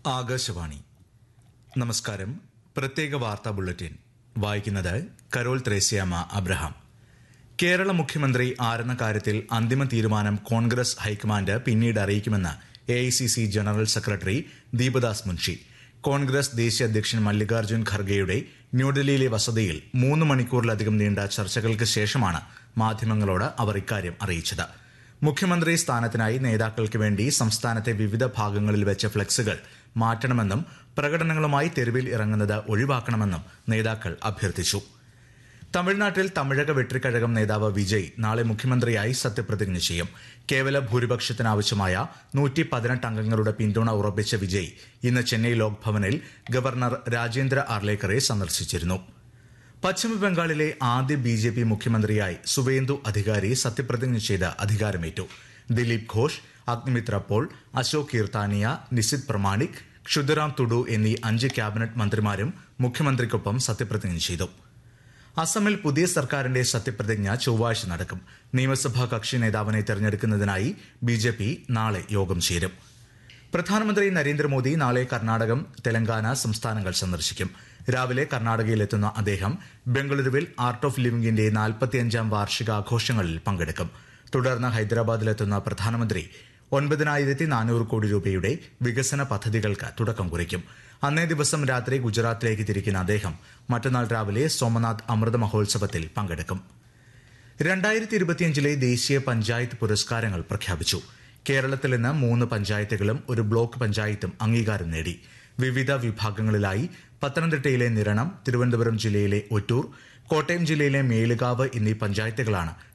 ആകാശവാണി നമസ്കാരം പ്രത്യേക വാർത്താ ബുള്ളറ്റിൻ വായിക്കുന്നത് കരോൾ ത്രേസ്യാമ അബ്രഹാം കേരള മുഖ്യമന്ത്രി ആരെന്ന കാര്യത്തിൽ അന്തിമ തീരുമാനം കോൺഗ്രസ് ഹൈക്കമാൻഡ് പിന്നീട് അറിയിക്കുമെന്ന് A general secretary Deepadas Munshi Congress ദേശീയ അധ്യക്ഷൻ മല്ലികാർജ്ജുൻ ഖർഗെയുടെ ന്യൂഡൽഹിയിലെ വസതിയിൽ മൂന്ന് മണിക്കൂറിലധികം നീണ്ട ചർച്ചകൾക്ക് ശേഷമാണ് മാധ്യമങ്ങളോട് അവർ ഇക്കാര്യം അറിയിച്ചത് മുഖ്യമന്ത്രി സ്ഥാനത്തിനായി നേതാക്കൾക്ക് വേണ്ടി സംസ്ഥാനത്തെ വിവിധ ഭാഗങ്ങളിൽ വെച്ച ഫ്ലക്സുകൾ മാറ്റണമെന്നും പ്രകടനങ്ങളുമായി തെരുവിൽ ഇറങ്ങുന്നത് ഒഴിവാക്കണമെന്നും നേതാക്കൾ അഭ്യർത്ഥിച്ചു തമിഴ്നാട്ടിൽ തമിഴക വെട്രിക്കഴകം നേതാവ് വിജയ് നാളെ മുഖ്യമന്ത്രിയായി സത്യപ്രതിജ്ഞ ചെയ്യും കേവല ഭൂരിപക്ഷത്തിനാവശ്യമായ നൂറ്റി പതിനെട്ട് അംഗങ്ങളുടെ പിന്തുണ ഉറപ്പിച്ച വിജയ് ഇന്ന് ചെന്നൈ ലോക് ഭവനിൽ ഗവർണർ രാജേന്ദ്ര ആർലേക്കറെ സന്ദർശിച്ചിരുന്നു പശ്ചിമബംഗാളിലെ ആദ്യ ബി ജെ പി മുഖ്യമന്ത്രിയായി സുവേന്ദു അധികാരി സത്യപ്രതിജ്ഞ ചെയ്ത് അധികാരമേറ്റു ദിലീപ് ഘോഷ് അഗ്നിമിത്ര പോൾ അശോക് കീർത്താനിയ നിസിത് പ്രമാണിക് ക്ഷുദിറാം തുഡു എന്നീ അഞ്ച് ക്യാബിനറ്റ് മന്ത്രിമാരും മുഖ്യമന്ത്രിക്കൊപ്പം സത്യപ്രതിജ്ഞ ചെയ്തു അസമിൽ പുതിയ സർക്കാരിന്റെ സത്യപ്രതിജ്ഞ ചൊവ്വാഴ്ച നടക്കും നിയമസഭാ കക്ഷി നേതാവിനെ തെരഞ്ഞെടുക്കുന്നതിനായി ബി ജെ പി നാളെ യോഗം ചേരും പ്രധാനമന്ത്രി നരേന്ദ്രമോദി നാളെ കർണാടകം തെലങ്കാന സംസ്ഥാനങ്ങൾ സന്ദർശിക്കും രാവിലെ കർണാടകയിലെത്തുന്ന അദ്ദേഹം ബംഗളൂരുവിൽ ആർട്ട് ഓഫ് ലിവിംഗിന്റെ നാൽപ്പത്തിയഞ്ചാം വാർഷികാഘോഷങ്ങളിൽ പങ്കെടുക്കും തുടർന്ന് ഹൈദരാബാദിലെത്തുന്ന പ്രധാനമന്ത്രി ഒൻപതിനായിരത്തി നാനൂറ് കോടി രൂപയുടെ വികസന പദ്ധതികൾക്ക് തുടക്കം കുറിക്കും അന്നേ ദിവസം രാത്രി ഗുജറാത്തിലേക്ക് തിരിക്കുന്ന അദ്ദേഹം മറ്റന്നാൾ രാവിലെ സോമനാഥ് അമൃത മഹോത്സവത്തിൽ പങ്കെടുക്കും രണ്ടായിരത്തി ഇരുപത്തിയഞ്ചിലെ ദേശീയ പഞ്ചായത്ത് പുരസ്കാരങ്ങൾ പ്രഖ്യാപിച്ചു കേരളത്തിൽ നിന്ന് മൂന്ന് പഞ്ചായത്തുകളും ഒരു ബ്ലോക്ക് പഞ്ചായത്തും അംഗീകാരം നേടി വിവിധ വിഭാഗങ്ങളിലായി പത്തനംതിട്ടയിലെ നിരണം തിരുവനന്തപുരം ജില്ലയിലെ ഒറ്റൂർ കോട്ടയം ജില്ലയിലെ മേലുകാവ് എന്നീ പഞ്ചായത്തുകളാണ്